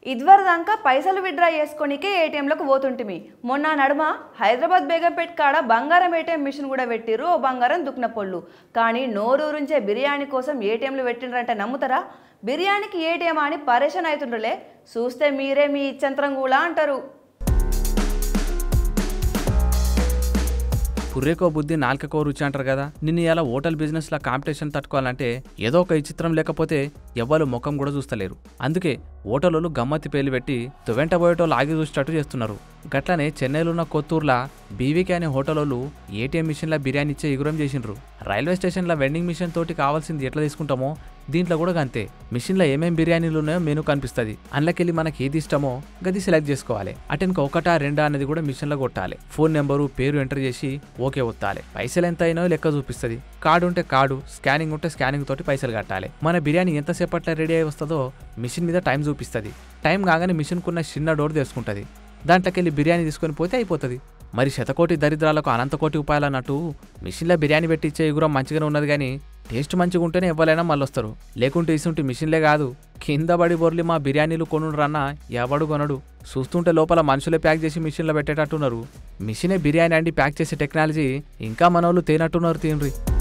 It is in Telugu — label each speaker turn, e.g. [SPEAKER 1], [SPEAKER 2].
[SPEAKER 1] ఇదివరదాకా పైసలు విత్డ్రా చేసుకోనికే ఏటీఎంలకు పోతుంటిమి మొన్న నడుమ హైదరాబాద్ బేగంపేట కాడ బంగారం ఏటీఎం మిషన్ కూడా పెట్టిర్రు ఓ బంగారం దుక్న పొళ్ళు కానీ నోరూరుంచే బిర్యానీ కోసం ఏటీఎంలు పెట్టిండ్రంటే నమ్ముతారా బిర్యానీకి ఏటీఎం అని పరేషాన్ అవుతుండ్రులే చూస్తే మీరే మీ ఇచ్చంతరం కూడా అంటారు
[SPEAKER 2] పుర్రెకో బుద్ధి నాలుకకో రుచి అంటారు కదా నిన్ను ఇలా హోటల్ బిజినెస్లో కాంపిటీషన్ తట్టుకోవాలంటే ఏదో ఒక విచిత్రం లేకపోతే ఎవ్వరు ముఖం కూడా చూస్తలేరు అందుకే హోటళ్ళు గమ్మత్తి పేర్లు పెట్టి తువెంట పోయేటోళ్ళు ఆగి చూసేటట్టు చేస్తున్నారు గట్లనే చెన్నైలో ఉన్న కొత్తూరులా బీవీకే అనే హోటలోళ్ళు ఏటీఎం మిషన్ల బిర్యానీ ఇచ్చే ఎగురం చేసిండ్రు రైల్వే స్టేషన్ల వెండింగ్ మిషన్ తోటి కావాల్సింది ఎట్లా తీసుకుంటామో దీంట్లో కూడా అంతే మిషన్లో ఏమేం బిర్యానీలు ఉన్నాయో మెనూ కనిపిస్తుంది అందులోకెళ్ళి మనకి ఏది ఇష్టమో గది సెలెక్ట్ చేసుకోవాలి అటెన్క ఒకటా రెండా అనేది కూడా మిషన్లో కొట్టాలి ఫోన్ నెంబరు పేరు ఎంటర్ చేసి ఓకే ఒత్తాలి పైసలు ఎంత అయినో లెక్క చూపిస్తుంది కార్డు ఉంటే కార్డు స్కానింగ్ ఉంటే స్కానింగ్ తోటి పైసలు కట్టాలి మన బిర్యానీ ఎంతసేపట్లో రెడీ అయి వస్తుందో మిషన్ మీద టైం చూపిస్తుంది టైం కాగానే మిషన్కున్న చిన్న డోర్ తెరుచుకుంటుంది దాంట్లోకెళ్ళి బిర్యానీ తీసుకొని పోతే అయిపోతుంది మరి శతకోటి దరిద్రాలకు అనంతకోటి ఉపాయాలు అన్నట్టు మిషన్లో బిర్యానీ పెట్టించే ఎగురం మంచిగానే ఉన్నది కానీ టేస్ట్ మంచిగా ఉంటేనే ఎవరైనా మళ్ళీ వస్తారు లేకుంటే ఇసుంటి మిషన్లే కాదు కింద పడి బొర్లి మా బిర్యానీలు కొనురన్న ఎవడు కొనడు చూస్తుంటే లోపల మనుషులే ప్యాక్ చేసి మిషన్లో పెట్టేటట్టున్నారు మిషనే బిర్యానీ అండి ప్యాక్ చేసే టెక్నాలజీ ఇంకా మనోళ్ళు తేనట్టున్నారు తినరి